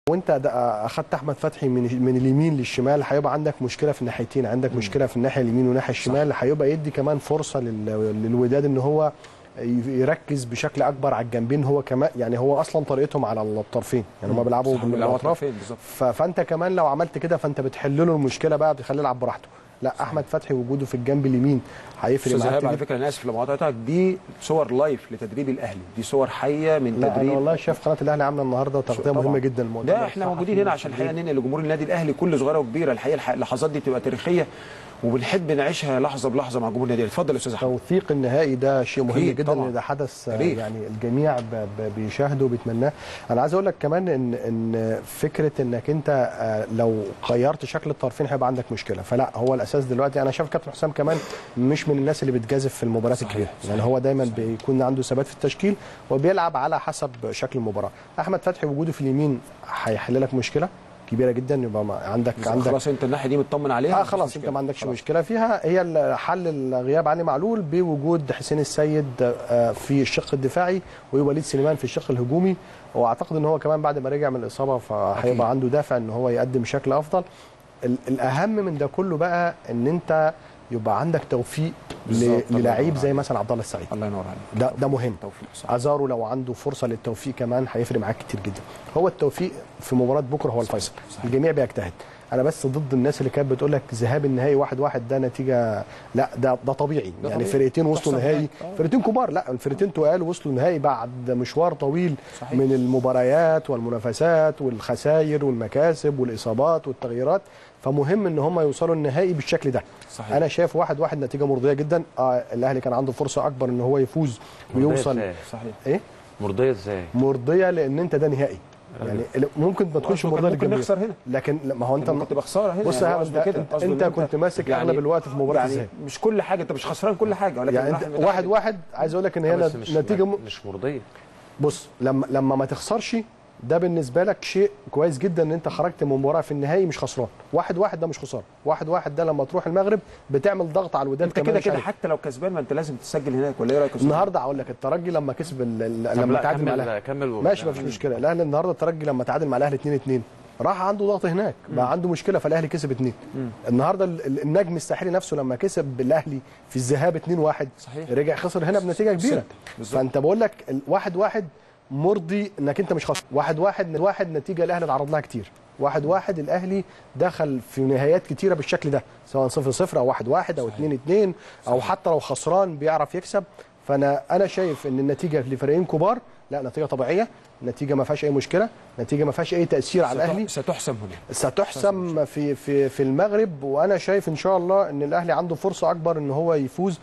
وانت ده- اخدت احمد فتحي من من اليمين للشمال هيبقى عندك مشكله في الناحيتين عندك مشكله في الناحيه اليمين والناحيه الشمال هيبقى يدي كمان فرصه لل- للوداد ان هو ي- يركز بشكل اكبر على الجنبين هو كمان يعني هو اصلا طريقتهم على الطرفين يعني هم بيلعبوا صح، بيلعبوا بالاطراف طرفين بالظبط. ف- فانت كمان لو عملت كده فانت بتحل له المشكله بقى بتخليه يلعب براحته لا احمد فتحي وجوده في الجنب اليمين هيفرق استاذ معاك ايهاب على كتير. فكره انا اسف لما قطعتك دي صور لايف لتدريب الاهلي دي صور حيه من لا انا تدريب والله شايف قناه الاهلي عامله النهارده تغطيه طبعاً. مهمه جدا المؤتمر ده احنا موجودين هنا عشان الحقيقه ننقل لجمهور النادي الاهلي كل صغيره وكبيره الحقيقه الح- اللحظات دي بتبقى تاريخيه وبنحب نعيشها لحظه بلحظه مع جمهور النادي الأهلي. اتفضل يا استاذ احمد توثيق النهائي ده شيء مهم أكيد جدا طبعاً. لان ده حدث آه، تاريخ. يعني الجميع ب- ب- بيشاهده وبيتمناه انا عايز اقول لك كمان ان ان فكره انك انت آه، لو غيرت شكل الطرفين هيبقى عندك مشكله فلا هو الاساس دلوقتي انا شايف كابتن حسام كمان مش من الناس اللي بتجازف في المباريات صحيح، الكبيره صحيح، يعني هو دايما صحيح. بيكون عنده ثبات في التشكيل وبيلعب على حسب شكل المباراه احمد فتحي وجوده في اليمين هيحل لك مشكله كبيره جدا يبقى ما- عندك عندك خلاص انت الناحيه دي مطمن عليها اه مفيش خلاص مشكلة. انت ما عندكش خلاص. مشكله فيها هي ال- حل الغياب علي معلول بوجود حسين السيد آه، في الشق الدفاعي ووليد سليمان في الشق الهجومي واعتقد ان هو كمان بعد ما رجع من الاصابه أكيد. فهيبقى عنده دافع ان هو يقدم بشكل افضل ال- الاهم من ده كله بقى ان انت يبقى عندك توفيق بالظبط، ل- الله للعيب ينور زي عليك. مثلا عبد الله السعيد الله ينور عليك ده ده مهم توفيق صح ازارو لو عنده فرصه للتوفيق كمان هيفرق معاك كتير جدا هو التوفيق في مباراه بكره هو الفيصل صحيح. الجميع بيجتهد انا بس ضد الناس اللي كانت بتقول لك ذهاب النهائي واحد واحد ده نتيجه لا ده ده طبيعي ده يعني طبيعي. فرقتين وصلوا تحصل نهائي هناك. آه. فرقتين كبار لا الفرقتين تقال وصلوا نهائي بعد مشوار طويل صحيح. من المباريات والمنافسات والخسائر والمكاسب والاصابات والتغييرات فمهم ان هم يوصلوا النهائي بالشكل ده صحيح. انا شايف واحد واحد نتيجه مرضيه جدا آه الاهلي كان عنده فرصه اكبر ان هو يفوز ويوصل ازاي؟ صحيح ايه مرضيه ازاي؟ مرضيه لان انت ده نهائي يعني ممكن ما تكونش قصده كان مرضيه ممكن للجميع نخسر هنا. لكن لا، ما هو انت ممكن تبقى خساره هنا بص يعني يا هو انت, قصده كده. انت, قصده انت إن كنت ماسك يعني اغلب الوقت في مباراه يعني ازاي مش كل حاجه انت مش خسران كل حاجه ولكن يعني انت الواحد واحد واحد عايز اقول لك ان هي بس مش نتيجه م... مش مرضيه بص لما لما ما تخسرش ده بالنسبه لك شيء كويس جدا ان انت خرجت من مباراه في النهائي مش خسران واحد واحد ده مش خساره واحد واحد ده لما تروح المغرب بتعمل ضغط على الوداد انت كمان كده مش كده عليك. حتى لو كسبان ما انت لازم تسجل هناك ولا ايه رايك يا أستاذ؟ النهارده هقول لك الترجي لما كسب ال- ال- طب لما لا، تعادل مع كمل- الاهلي كمل ماشي ما فيش مشكله الاهلي النهارده الترجي لما تعادل مع الاهلي 2 2 راح عنده ضغط هناك بقى عنده مشكله فالاهلي كسب 2 النهارده ال- ال- النجم الساحلي نفسه لما كسب الاهلي في الذهاب 2 1 صحيح. رجع خسر هنا بنتيجه كبيره ستة. بالظبط. فانت بقول لك ال- واحد واحد مرضي انك انت مش خسر واحد واحد واحد نتيجه الاهلي اتعرض لها كتير واحد واحد الاهلي دخل في نهايات كتيره بالشكل ده سواء صفر صفر او واحد واحد او اتنين اتنين او حتى لو خسران بيعرف يكسب فانا انا شايف ان النتيجه لفريقين كبار لا نتيجه طبيعيه نتيجه ما فيهاش اي مشكله نتيجه ما فيهاش اي تاثير على الاهلي ستحسم هنا ستحسم في في في المغرب وانا شايف ان شاء الله ان الاهلي عنده فرصه اكبر ان هو يفوز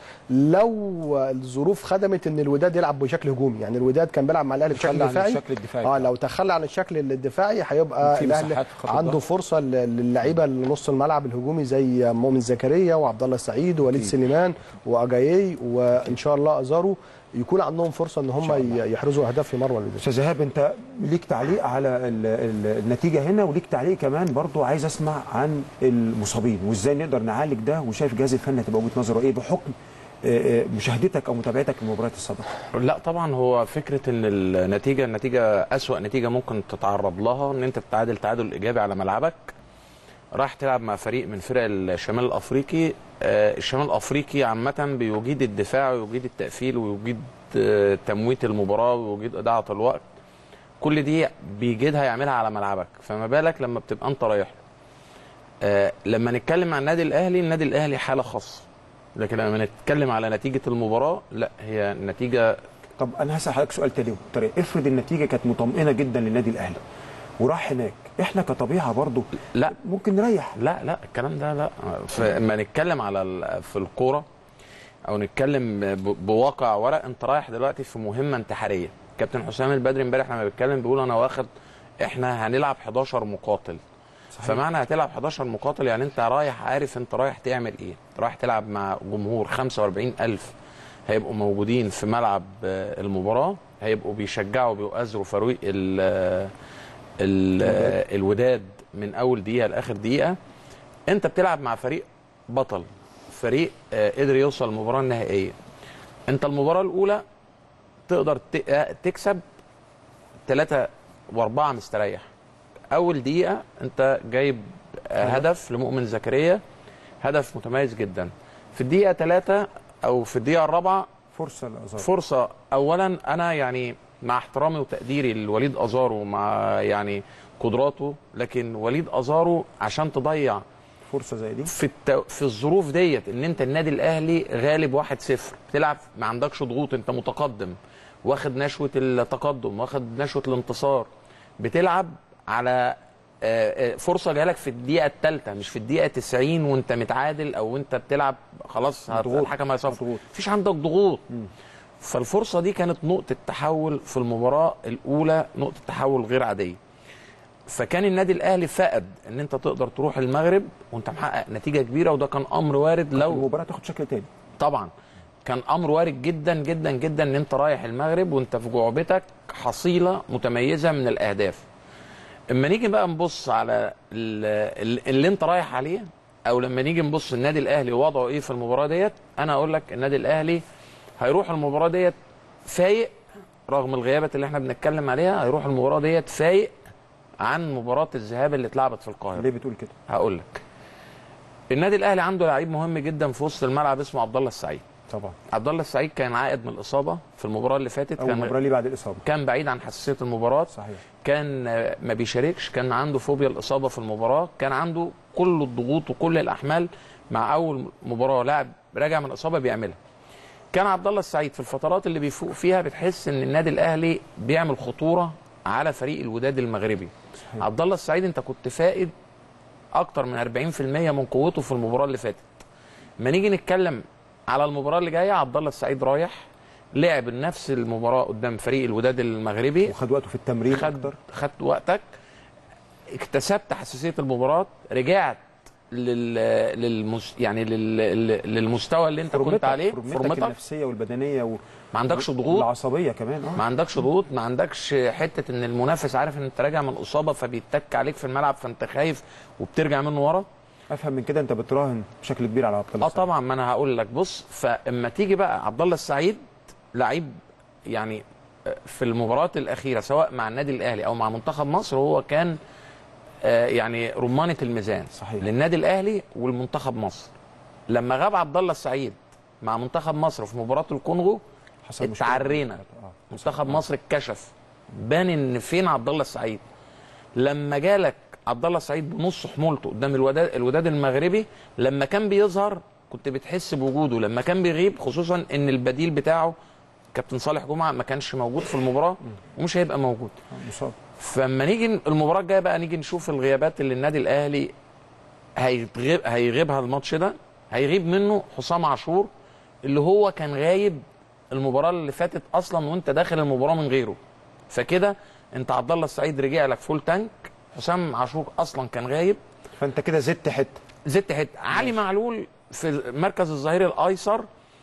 لو الظروف خدمت ان الوداد يلعب بشكل هجومي يعني الوداد كان بيلعب مع الاهلي بشكل تخلى عن دفاعي الشكل الدفاعي اه بتاعه. لو تخلى عن الشكل الدفاعي هيبقى في الاهلي مساحات في خط عنده الظهر. فرصه ل- للعيبه اللي نص الملعب الهجومي زي مؤمن زكريا وعبد الله السعيد ووليد أكيد. سليمان واجايي وان شاء الله ازارو يكون عندهم فرصه ان هم ي- يحرزوا اهداف في مرمى الوداد استاذ ايهاب انت ليك تعليق على ال ال النتيجه هنا وليك تعليق كمان برضو عايز اسمع عن المصابين وازاي نقدر نعالج ده وشايف جهاز الفني هتبقى وجهه نظره ايه بحكم آه، آه، مشاهدتك او متابعتك للمباريات السابقه لا طبعا هو فكره ان النتيجه النتيجه اسوا نتيجه ممكن تتعرض لها ان انت تتعادل تعادل ايجابي على ملعبك راح تلعب مع فريق من فرق الشمال الافريقي آه، الشمال الافريقي عامه بيجيد الدفاع ويجيد التقفيل ويجيد آه، تمويت المباراه ويجيد اضاعه الوقت كل دي بيجيدها يعملها على ملعبك فما بالك لما بتبقى انت رايح له. آه، لما نتكلم عن النادي الاهلي النادي الاهلي حاله خاصه لكن لما نتكلم على نتيجه المباراه لا هي نتيجه طب انا هسال حضرتك سؤال تاني طريق افرض النتيجه كانت مطمئنه جدا للنادي الاهلي وراح هناك احنا كطبيعه برضو لا ممكن نريح لا لا الكلام ده لا لما نتكلم على ال- في الكوره او نتكلم ب- بواقع ورق انت رايح دلوقتي في مهمه انتحاريه كابتن حسام البدري امبارح لما بيتكلم بيقول انا واخد احنا هنلعب 11 مقاتل صحيح. فمعنى هتلعب 11 مقاتل يعني انت رايح عارف انت رايح تعمل ايه رايح تلعب مع جمهور 45000 هيبقوا موجودين في ملعب آه، المباراه هيبقوا بيشجعوا بيؤازروا فريق ال ال الوداد من اول دقيقه لاخر دقيقه انت بتلعب مع فريق بطل فريق آه، قدر يوصل المباراه النهائيه انت المباراه الاولى تقدر ت- آه، تكسب ثلاثة وأربعة مستريح اول دقيقه انت جايب آه، هدف لمؤمن زكريا هدف متميز جدا في الدقيقه ثلاثة او في الدقيقه الرابعه فرصه لازار فرصه اولا انا يعني مع احترامي وتقديري لوليد ازارو مع يعني قدراته لكن وليد ازارو عشان تضيع فرصه زي دي في الت... في الظروف ديت ان انت النادي الاهلي غالب 1-0 بتلعب ما عندكش ضغوط انت متقدم واخد نشوه التقدم واخد نشوه الانتصار بتلعب على آه، آه، فرصه جالك في الدقيقه الثالثه مش في الدقيقه 90 وانت متعادل او انت بتلعب خلاص هت- ضغوط. الحكم هيصفر مضغوط. مفيش عندك ضغوط فالفرصه دي كانت نقطه تحول في المباراه الاولى نقطه تحول غير عاديه فكان النادي الاهلي فقد ان انت تقدر تروح المغرب وانت محقق نتيجه كبيره وده كان امر وارد لو المباراه تاخد شكل تاني طبعا كان امر وارد جدا جدا جدا ان انت رايح المغرب وانت في جعبتك حصيله متميزه من الاهداف اما نيجي بقى نبص على ال- ال- اللي انت رايح عليه او لما نيجي نبص النادي الاهلي وضعه ايه في المباراه ديت انا اقول لك النادي الاهلي هيروح المباراه ديت فايق رغم الغيابات اللي احنا بنتكلم عليها هيروح المباراه ديت فايق عن مباراه الذهاب اللي اتلعبت في القاهره ليه بتقول كده هقول لك النادي الاهلي عنده لعيب مهم جدا في وسط الملعب اسمه عبد الله السعيد طبعا عبد الله السعيد كان عائد من الاصابه في المباراه اللي فاتت اول مباراه كان ليه بعد الاصابه كان بعيد عن حساسيه المباراه صحيح كان آه، ما بيشاركش كان عنده فوبيا الاصابه في المباراه كان عنده كل الضغوط وكل الاحمال مع اول مباراه لاعب راجع من اصابه بيعملها كان عبد الله السعيد في الفترات اللي بيفوق فيها بتحس ان النادي الاهلي بيعمل خطوره على فريق الوداد المغربي صحيح. عبد الله السعيد انت كنت فائد اكتر من 40% من قوته في المباراه اللي فاتت ما نيجي نتكلم على المباراه اللي جايه عبد الله السعيد رايح لعب نفس المباراه قدام فريق الوداد المغربي وخد وقته في التمرين خد اكتر خدت وقتك اكتسبت حساسيه المباراه رجعت لل للمس... يعني لل... لل- للمستوى اللي انت كنت فورمتك- عليه فورمتك فورمتك النفسيه والبدنيه و... ما عندكش ضغوط العصبيه كمان اه ما عندكش ضغوط ما عندكش حته ان المنافس عارف ان انت راجع من اصابه فبيتك عليك في الملعب فانت خايف وبترجع منه ورا افهم من كده انت بتراهن بشكل كبير على عبد الله اه السعيد. طبعا ما انا هقول لك بص فاما تيجي بقى عبد الله السعيد لعيب يعني في المباريات الاخيره سواء مع النادي الاهلي او مع منتخب مصر هو كان آه، يعني رمانه الميزان صحيح. للنادي الاهلي والمنتخب مصر لما غاب عبد الله السعيد مع منتخب مصر في مباراه الكونغو حصل مشكلة. اتعرينا آه. منتخب مصر اتكشف بان ان فين عبد الله السعيد لما جالك عبد الله السعيد بنص حمولته قدام الوداد الوداد المغربي لما كان بيظهر كنت بتحس بوجوده لما كان بيغيب خصوصا ان البديل بتاعه كابتن صالح جمعه ما كانش موجود في المباراه ومش هيبقى موجود آه، مصاب فلما نيجي المباراه الجايه بقى نيجي نشوف الغيابات اللي النادي الاهلي هيغيب هيغيبها الماتش ده هيغيب منه حسام عاشور اللي هو كان غايب المباراه اللي فاتت اصلا وانت داخل المباراه من غيره فكده انت عبد الله السعيد رجع لك فول تانك حسام عاشور اصلا كان غايب فانت كده زدت حته زدت حته علي معلول في مركز الظهير الايسر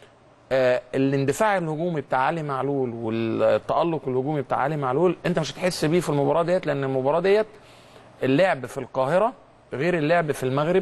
آه الاندفاع الهجومي بتاع علي معلول والتالق الهجومي بتاع علي معلول انت مش هتحس بيه في المباراه ديت لان المباراه ديت اللعب في القاهره غير اللعب في المغرب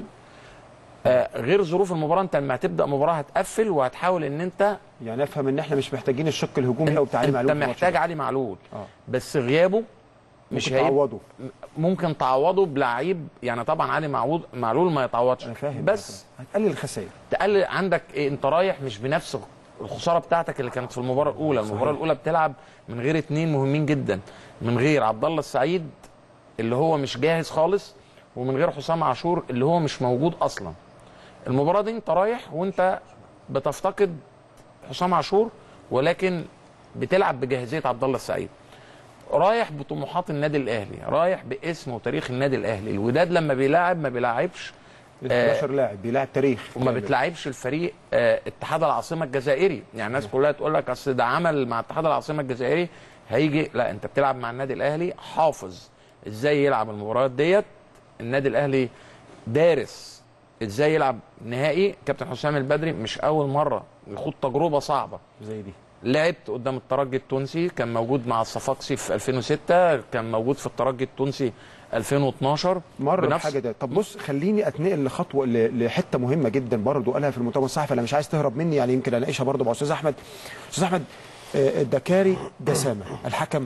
آه غير ظروف المباراه انت لما هتبدا مباراه هتقفل وهتحاول ان انت يعني افهم ان احنا مش محتاجين الشق الهجومي او بتاع علي معلول انت في الماتش محتاج ده. علي معلول اه بس غيابه مش ممكن هيبقى تعوضه ممكن تعوضه بلعيب يعني طبعا علي معوض معلول ما يتعوضش انا فاهم بس هتقلل الخسائر تقلل عندك إيه انت رايح مش بنفس الخساره بتاعتك اللي كانت في المباراه الاولى المباراه الاولى بتلعب من غير اتنين مهمين جدا من غير عبد الله السعيد اللي هو مش جاهز خالص ومن غير حسام عاشور اللي هو مش موجود اصلا المباراه دي انت رايح وانت بتفتقد حسام عاشور ولكن بتلعب بجاهزيه عبد الله السعيد رايح بطموحات النادي الاهلي رايح باسم وتاريخ النادي الاهلي الوداد لما بيلاعب ما بيلاعبش ال 11 لاعب بيلاعب تاريخ وما كامل. بتلعبش الفريق آه، اتحاد العاصمه الجزائري يعني الناس كلها تقول لك اصل ده عمل مع اتحاد العاصمه الجزائري هيجي لا انت بتلعب مع النادي الاهلي حافظ ازاي يلعب المباريات ديت النادي الاهلي دارس ازاي يلعب نهائي كابتن حسام البدري مش اول مره يخوض تجربه صعبه زي دي لعبت قدام الترجي التونسي كان موجود مع الصفاقسي في 2006 كان موجود في الترجي التونسي 2012 مر بنفس- بحاجه ده طب بص خليني اتنقل لخطوه ل- لحته مهمه جدا برضو قالها في المؤتمر الصحفي انا مش عايز تهرب مني يعني يمكن اناقشها برضو مع استاذ احمد استاذ احمد آه، الدكاري جسامه الحكم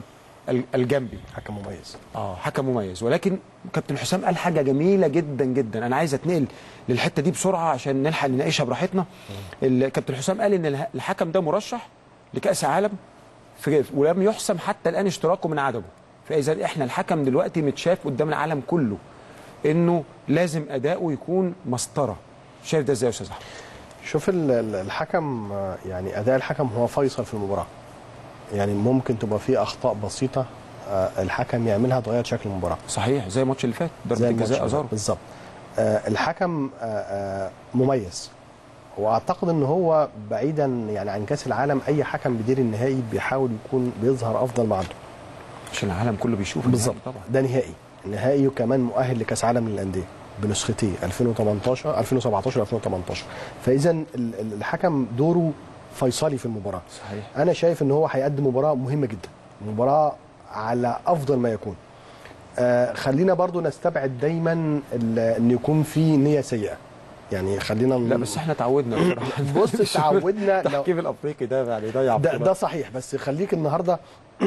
ال- الجنبي حكم مميز اه حكم مميز ولكن كابتن حسام قال حاجه جميله جدا جدا انا عايز اتنقل للحته دي بسرعه عشان نلحق نناقشها براحتنا ال- كابتن حسام قال ان اله- الحكم ده مرشح لكاس عالم في ولم يحسم حتى الان اشتراكه من عدمه فاذا احنا الحكم دلوقتي متشاف قدام العالم كله انه لازم اداؤه يكون مسطره شايف ده ازاي يا استاذ احمد شوف ال- ال- الحكم آه، يعني اداء الحكم هو فيصل في المباراه يعني ممكن تبقى فيه اخطاء بسيطه آه، الحكم يعملها تغير شكل المباراه صحيح زي الماتش اللي فات ضربه زي الماتش الجزاء ده. ازارو بالظبط آه، الحكم آه، آه، مميز واعتقد ان هو بعيدا يعني عن كاس العالم اي حكم بيدير النهائي بيحاول يكون بيظهر افضل ما عنده عشان العالم كله بيشوف بالظبط النهائي طبعا ده نهائي نهائي وكمان مؤهل لكاس عالم للانديه بنسختيه 2018 2017 2018 فاذا ال- ال- الحكم دوره فيصلي في المباراه صحيح انا شايف ان هو هيقدم مباراه مهمه جدا مباراه على افضل ما يكون آه خلينا برضو نستبعد دايما ال- ان يكون في نيه سيئه يعني خلينا لا بس احنا اتعودنا بصراحه بص اتعودنا لو التحكيم الافريقي ده يعني ضيع ده, بطولات. ده صحيح بس خليك النهارده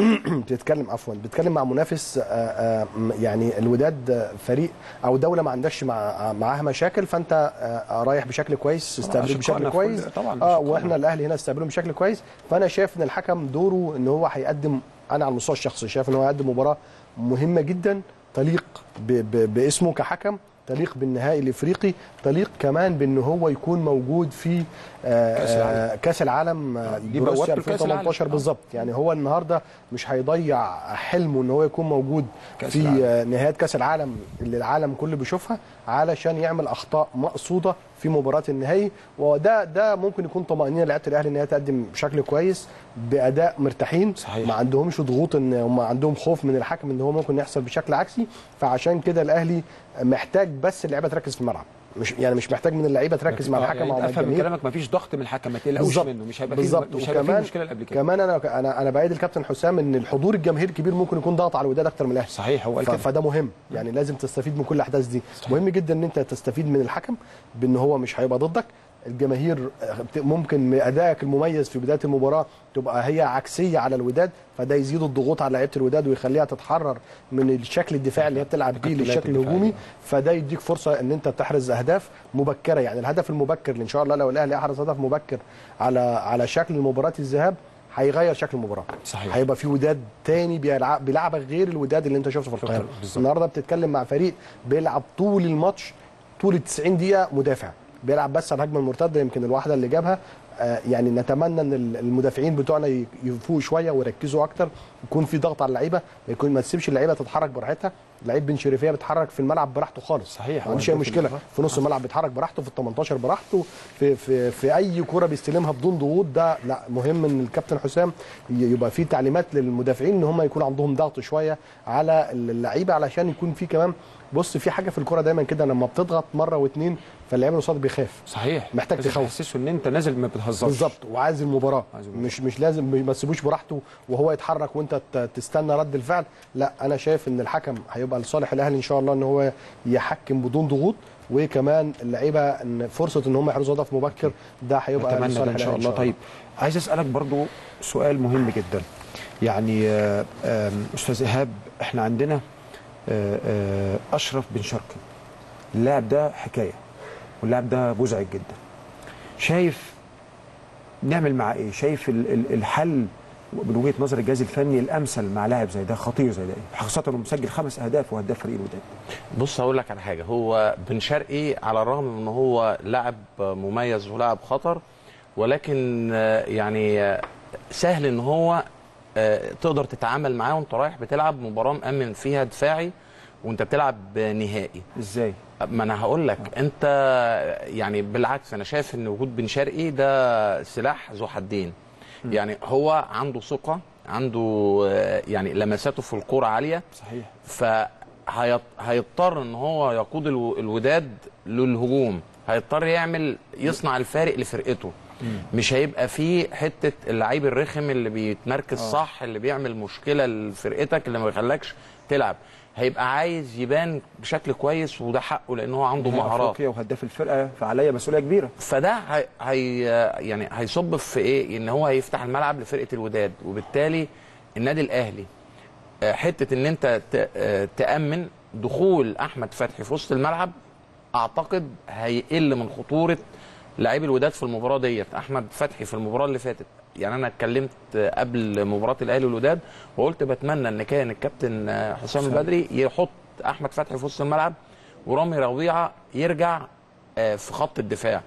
بتتكلم عفوا بتتكلم مع منافس آه، آه، م- يعني الوداد آه، فريق او دوله ما عندكش مع معاها مشاكل فانت آه، رايح بشكل كويس استقبلوك أشقائنا بشكل في كويس كل- طبعاً اه أشقائنا. واحنا الاهلي هنا استقبلوهم بشكل كويس فانا شايف ان الحكم دوره ان هو هيقدم انا على المستوى الشخصي شايف ان هو هيقدم مباراه مهمه جدا تليق ب ب باسمه كحكم تليق بالنهائي الافريقي تليق كمان بان هو يكون موجود في آه، كأس العالم. آه، كاس العالم آه، دي بروسيا بوابته لكأس العالم. 2018 آه. بالظبط يعني هو النهارده مش هيضيع حلمه ان هو يكون موجود كأس في العالم. آه، نهايات كاس العالم اللي العالم كله بيشوفها علشان يعمل اخطاء مقصوده في مباراه النهائي وده ده ممكن يكون طمانينه لعيبه الاهلي ان هي تقدم بشكل كويس باداء مرتاحين صحيح. ما عندهمش ضغوط ان هم عندهم خوف من الحكم ان هو ممكن يحصل بشكل عكسي فعشان كده الاهلي محتاج بس اللعيبه تركز في الملعب مش يعني مش محتاج من اللعيبه تركز مع آه، الحكم يعني او أنت مع افهم من كلامك مفيش ضغط من الحكم ما تقلقوش بالظبط. منه مش هيبقى فيه بالظبط مش هيبقى فيه وكمان مشكله قبل كده كمان انا انا انا بايد الكابتن حسام ان الحضور الجماهيري الكبير ممكن يكون ضغط على الوداد اكتر من الاهلي صحيح هو قال ف- كده فده مهم يعني لازم تستفيد من كل الاحداث دي صحيح. مهم جدا ان انت تستفيد من الحكم بان هو مش هيبقى ضدك الجماهير ممكن ادائك المميز في بدايه المباراه تبقى هي عكسيه على الوداد فده يزيد الضغوط على لعيبه الوداد ويخليها تتحرر من الشكل الدفاعي اللي هي بتلعب بيه التكتلات للشكل الدفاعية. الهجومي فده يديك فرصه ان انت تحرز اهداف مبكره يعني الهدف المبكر اللي ان شاء الله لو الاهلي احرز هدف مبكر على على شكل مباراه الذهاب هيغير شكل المباراه صحيح. هيبقى في وداد تاني بيلعب بيلعبك غير الوداد اللي انت شفته في القاهره بالظبط. النهارده بتتكلم مع فريق بيلعب طول الماتش طول ال 90 دقيقه مدافع بيلعب بس على الهجمه المرتده يمكن الواحده اللي جابها آه، يعني نتمنى ان ال- المدافعين بتوعنا ي- يفوقوا شويه ويركزوا اكتر يكون في ضغط على اللعيبه ما يكون ما تسيبش اللعيبه تتحرك براحتها لعيب بن شريفيه بيتحرك في الملعب براحته خالص صحيح. ما عندوش اي هو مشكله في- في نص الملعب بيتحرك براحته في ال 18 براحته في في في اي كوره بيستلمها بدون ضغوط ده لا مهم ان الكابتن حسام ي- يبقى في تعليمات للمدافعين ان هم يكون عندهم ضغط شويه على اللعيبه علشان يكون في كمان بص في حاجه في الكوره دايما كده لما بتضغط مره واثنين فاللعيب اللي قصادك بيخاف صحيح محتاج لازم تخوف. تحسسه ان انت نازل ما بتهزرش بالظبط وعايز المباراه عايز المباراة. مش مش لازم ما تسيبوش براحته وهو يتحرك وانت ت- تستنى رد الفعل لا انا شايف ان الحكم هيبقى لصالح الاهلي ان شاء الله ان هو يحكم بدون ضغوط وكمان اللعيبه ان فرصه ان هم يحرزوا هدف مبكر ده هيبقى اتمنى لصالح ده ان شاء الأهلي الله طيب عايز اسالك برضو سؤال مهم جدا يعني آه، آم، استاذ ايهاب احنا عندنا آه، آه، اشرف بن شرقي اللاعب ده حكايه واللاعب ده مزعج جدا شايف نعمل معاه ايه شايف ال- ال- الحل من وجهه نظر الجهاز الفني الامثل مع لاعب زي ده خطير زي ده ايه خاصه انه مسجل خمس اهداف وهداف فريق الوداد بص هقول لك على حاجه هو بن شرقي على الرغم من ان هو لاعب مميز ولاعب خطر ولكن آه، يعني آه، سهل ان هو آه، تقدر تتعامل معاه وانت رايح بتلعب مباراه مأمن فيها دفاعي وانت بتلعب نهائي ازاي ما انا هقول لك انت يعني بالعكس انا شايف ان وجود بن شرقي ده سلاح ذو حدين يعني هو عنده ثقه عنده آه، يعني لمساته في الكوره عاليه صحيح فهيضطر ان هو يقود الو- الوداد للهجوم هيضطر يعمل يصنع الفارق لفرقته مش هيبقى فيه حته اللعيب الرخم اللي بيتمركز آه. صح اللي بيعمل مشكله لفرقتك اللي ما بيخلكش تلعب هيبقى عايز يبان بشكل كويس وده حقه لان هو عنده نهائي مهارات افريقيا وهداف الفرقه فعليا مسؤوليه كبيره فده هي هي يعني هيصب في ايه ان هو هيفتح الملعب لفرقه الوداد وبالتالي النادي الاهلي آه، حته ان انت ت- آه، تامن دخول احمد فتحي في وسط الملعب اعتقد هيقل من خطوره لاعبي الوداد في المباراه ديت احمد فتحي في المباراه اللي فاتت يعني انا اتكلمت آه، قبل مباراه الاهلي والوداد وقلت بتمنى ان كان الكابتن آه، حسام البدري يحط احمد فتحي في وسط الملعب ورامي ربيعه يرجع آه، في خط الدفاع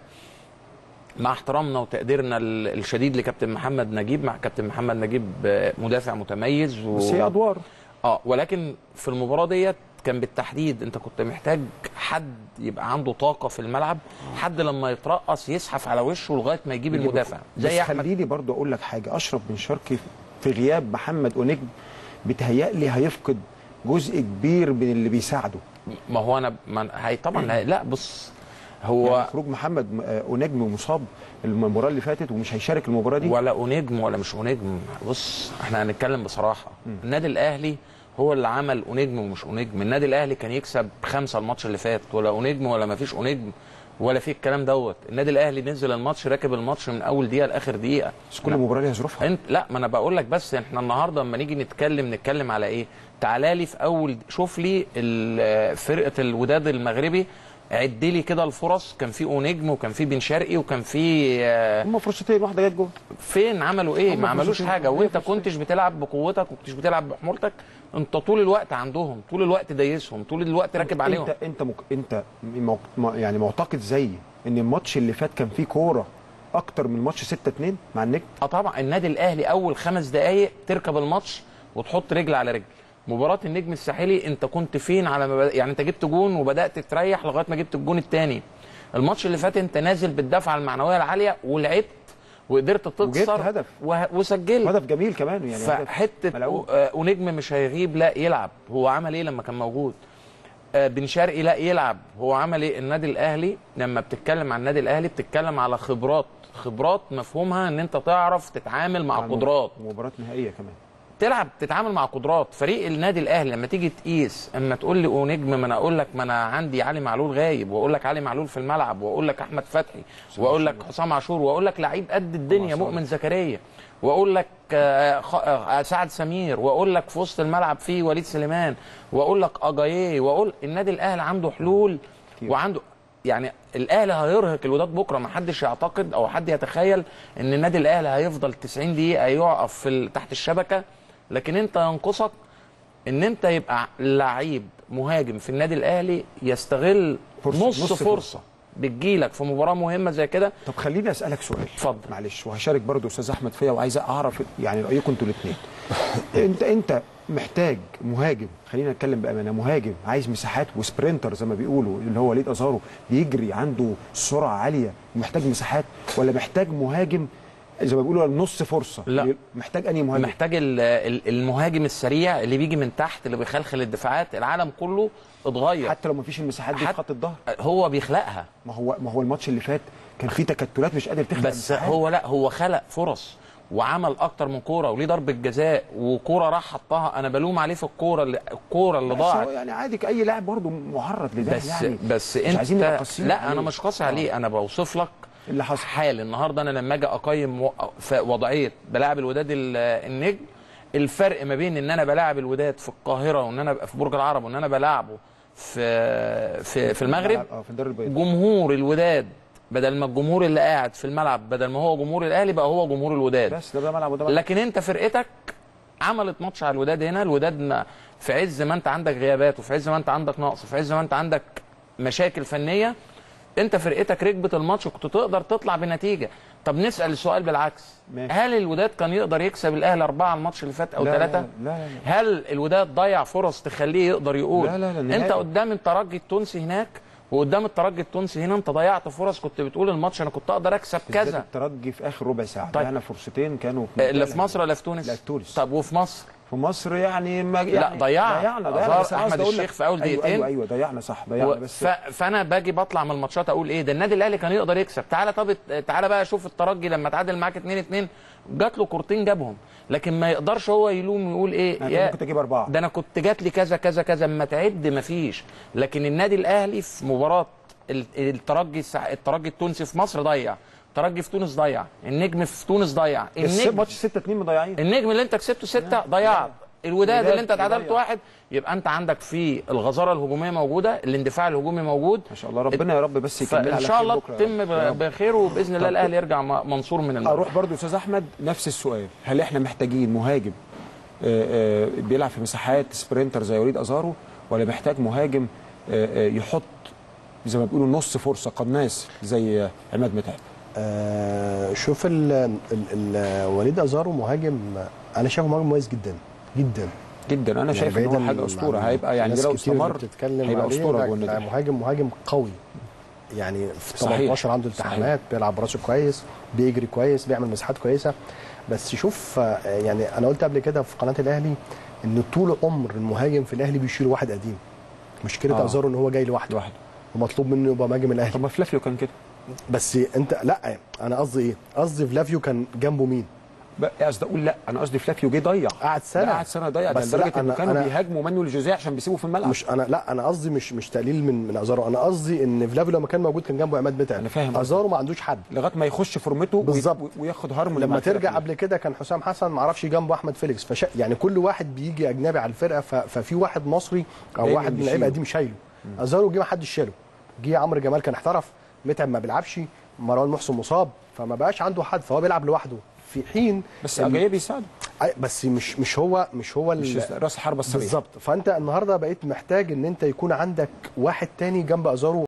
مع احترامنا وتقديرنا ال- الشديد لكابتن محمد نجيب مع كابتن محمد نجيب آه، مدافع متميز و... بس هي ادوار اه ولكن في المباراه ديت كان بالتحديد انت كنت محتاج حد يبقى عنده طاقه في الملعب حد لما يترقص يزحف على وشه لغايه ما يجيب المدافع زي زي بس احمد خليني برضو اقول لك حاجه اشرف بن شرقي في غياب محمد ونجم بتهيألي هيفقد جزء كبير من اللي بيساعده ما هو انا ما هي طبعا لا, لا بص يعني هو خروج محمد م- آه، ونجم مصاب المباراه اللي فاتت ومش هيشارك المباراه دي ولا أونجم ولا مش أونجم بص احنا هنتكلم بصراحه النادي الاهلي هو اللي عمل أونجم ومش أونجم النادي الاهلي كان يكسب خمسه الماتش اللي فات ولا أونجم ولا ما فيش أونجم ولا في الكلام دوت النادي الاهلي نزل الماتش راكب الماتش من اول دقيقه لاخر دقيقه بس كل مباراه ليها ظروفها انت لا ما انا بقول لك بس احنا النهارده لما نيجي نتكلم نتكلم على ايه تعالى لي في اول شوف لي ال- فرقه الوداد المغربي عد لي كده الفرص كان في اونجم وكان في بن شرقي وكان في آه، هم فرصتين واحده جت جول فين عملوا ايه هم ما عملوش فرصتين. حاجه هي وانت فرصتين. كنتش بتلعب بقوتك وكنتش بتلعب بحمولتك انت طول الوقت عندهم طول الوقت دايسهم طول الوقت راكب عليهم انت انت مك... انت مو... م- يعني معتقد زي ان الماتش اللي فات كان فيه كوره اكتر من ماتش 6 2 مع النجم اه طبعا النادي الاهلي اول خمس دقائق تركب الماتش وتحط رجل على رجل مباراه النجم الساحلي انت كنت فين على ما بد... يعني انت جبت جون وبدات تريح لغايه ما جبت الجون الثاني الماتش اللي فات انت نازل بالدفعه المعنويه العاليه ولعبت وقدرت تكسر هدف. وه... وسجلت هدف جميل كمان يعني هدف فحته ملعوب. آه، ونجم مش هيغيب لا يلعب هو عمل ايه لما كان موجود آه، بن شرقي لا يلعب هو عمل ايه النادي الاهلي لما بتتكلم عن النادي الاهلي بتتكلم على خبرات خبرات مفهومها ان انت تعرف تتعامل مع قدرات مباراه نهائيه كمان تلعب تتعامل مع قدرات فريق النادي الاهلي لما تيجي تقيس اما تقول لي ونجم ما انا اقول لك ما انا عندي علي معلول غايب واقول لك علي معلول في الملعب واقول لك احمد فتحي واقول لك حسام عاشور واقول لك لعيب قد الدنيا مؤمن زكريا واقول لك آه، خ- آه، سعد سمير واقول لك في وسط الملعب فيه وليد سليمان واقول لك اجاييه واقول النادي الاهلي عنده حلول وعنده يعني الاهلي هيرهق الوداد بكره ما حدش يعتقد او حد يتخيل ان النادي الاهلي هيفضل 90 دقيقه يقف في ال- تحت الشبكه لكن انت ينقصك ان انت يبقى لعيب مهاجم في النادي الاهلي يستغل فرصة- نص, نص فرصه, فرصة. بتجيلك في مباراه مهمه زي كده طب خليني اسالك سؤال اتفضل. معلش وهشارك برضو استاذ احمد فيا وعايز اعرف يعني رايكم انتوا الاثنين انت انت محتاج مهاجم خلينا نتكلم بامانه مهاجم عايز مساحات وسبرنتر زي ما بيقولوا اللي هو وليد ازارو بيجري عنده سرعه عاليه ومحتاج مساحات ولا محتاج مهاجم زي ما بيقولوا نص فرصه لا. محتاج انهي مهاجم محتاج ال- ال- المهاجم السريع اللي بيجي من تحت اللي بيخلخل الدفاعات العالم كله اتغير حتى لو ما فيش المساحات دي في حتى- خط الظهر هو بيخلقها ما هو ما هو الماتش اللي فات كان فيه تكتلات مش قادر تخلق بس مساحات. هو لا هو خلق فرص وعمل اكتر من كوره وليه ضربه جزاء وكوره راح حطها انا بلوم عليه في الكوره اللي الكوره اللي بس هو ضاعت يعني عادي اي لاعب برضه معرض لده بس يعني بس مش انت عايزين نبقى قاسيين لا عليه. انا مش قاسي عليه انا بوصف لك اللي حصل حال النهارده انا لما اجي اقيم و- في وضعيه بلاعب الوداد ال- النجم الفرق ما بين ان انا بلاعب الوداد في القاهره وان انا ابقى في برج العرب وان انا بلاعبه في في في المغرب اه في الدار البيضاء جمهور الوداد بدل ما الجمهور اللي قاعد في الملعب بدل ما هو جمهور الاهلي بقى هو جمهور الوداد بس ده بقى ملعب وده ملعب لكن انت فرقتك عملت ماتش على الوداد هنا الوداد ما في عز ما انت عندك غيابات وفي عز ما انت عندك نقص وفي عز ما انت عندك مشاكل فنيه انت فرقتك ركبت الماتش وكنت تقدر تطلع بنتيجه طب نسال السؤال بالعكس ماشي. هل الوداد كان يقدر يكسب الاهلي اربعه الماتش اللي فات او لا، لا، ثلاثه لا، لا، لا. هل الوداد ضيع فرص تخليه يقدر يقول لا، لا، لا، نهائي. انت قدام الترجي التونسي هناك وقدام الترجي التونسي هنا انت ضيعت فرص كنت بتقول الماتش انا كنت اقدر اكسب بالذات كذا الترجي في اخر ربع ساعه طيب. ضيعنا فرصتين كانوا في اللي في مصر ولا في تونس؟ لا، في تونس. طب وفي مصر؟ في مصر يعني ما لا، يعني ضيعنا. ضيعنا أظهر ضيعنا بس أنا أحمد قصدي أقول لك- الشيخ في أول أيوة دقيقتين. ايوه ايوه ضيعنا صح ضيعنا و... بس ف... فانا باجي بطلع من الماتشات اقول ايه ده النادي الاهلي كان يقدر يكسب تعالى طب تعالى بقى شوف الترجي لما تعادل معاك 2 2 جات له كورتين جابهم لكن ما يقدرش هو يلوم يقول ايه أنا كان ممكن تجيب أربعة. ده انا كنت جات لي كذا كذا كذا اما تعد ما فيش لكن النادي الاهلي في مباراه ال- الترجي السع- الترجي التونسي في مصر ضيع الترجي في تونس ضيع النجم في تونس ضيع بس النجم ماتش 6 2 مضيعين النجم اللي انت كسبته ستة ضيعت الوداد الوداد اللي انت اتعادلت يضيع. واحد يبقى انت عندك في الغزاره الهجوميه موجوده الاندفاع الهجومي موجود ما شاء الله ربنا يا رب بس يكمل فان على شاء خير الله بكرة يا تتم رب. يا ب- رب. بخير وباذن الله طب- الاهلي يرجع م- منصور من المغرب اروح برضو استاذ احمد نفس السؤال هل احنا محتاجين مهاجم آه، آه، بيلعب في مساحات سبرينتر زي وليد ازارو ولا محتاج مهاجم آه، آه، يحط زي ما بيقولوا نص فرصه قناص زي آه، عماد متعب آه شوف ال ال ال وليد ازارو مهاجم انا شايفه مهاجم كويس جدا جدا جدا انا شايف ان هو بعيداً حاجه اسطوره عن هيبقى يعني ناس لو كتير اللي استمر بتتكلم هيبقى عليه، اسطوره لا، جوه النادي لا، الأهلي. مهاجم مهاجم قوي يعني في صحيح. 18 عنده التحامات بيلعب براسه كويس بيجري كويس بيعمل مساحات كويسه بس شوف آه، يعني انا قلت قبل كده في قناه الاهلي ان طول عمر المهاجم في الاهلي بيشيل واحد قديم مشكله آه. ازارو ان هو جاي لوحده لوحده ومطلوب منه يبقى مهاجم الاهلي طب ما فلافيو كان كده بس انت لا انا قصدي ايه قصدي فلافيو كان جنبه مين بقى قصدي اقول لا انا قصدي فلافيو جه ضيع قعد سنه لا، قعد سنه ضيع ده بس لدرجه لا، انه أنا- كانوا أنا- بيهاجموا مانويل جوزيه عشان بيسيبوا في الملعب مش انا لا انا قصدي مش مش تقليل من من ازارو انا قصدي ان فلافيو لما كان موجود كان جنبه عماد متعب أنا فاهم قصدك. ازارو ما عندوش حد لغايه ما يخش فورمته وي- بالظبط. وياخد هرم لما ترجع قبل كده كان حسام حسن ما اعرفش جنبه احمد فيليكس فش... يعني كل واحد بيجي اجنبي على الفرقه ف... ففي واحد مصري او دايماً واحد من بيشيله. اللعيبه قديم شايله ازارو جه ما حدش شاله جه عمرو جمال كان احترف متعب ما بيلعبش مروان محسن مصاب فما بقاش عنده حد فهو بيلعب لوحده في حين بس إن- اجاييه بيساعده أي- بس مش مش هو مش هو مش ال- راس الحربه الصريح بالظبط فانت النهارده بقيت محتاج ان انت يكون عندك واحد تاني جنب ازارو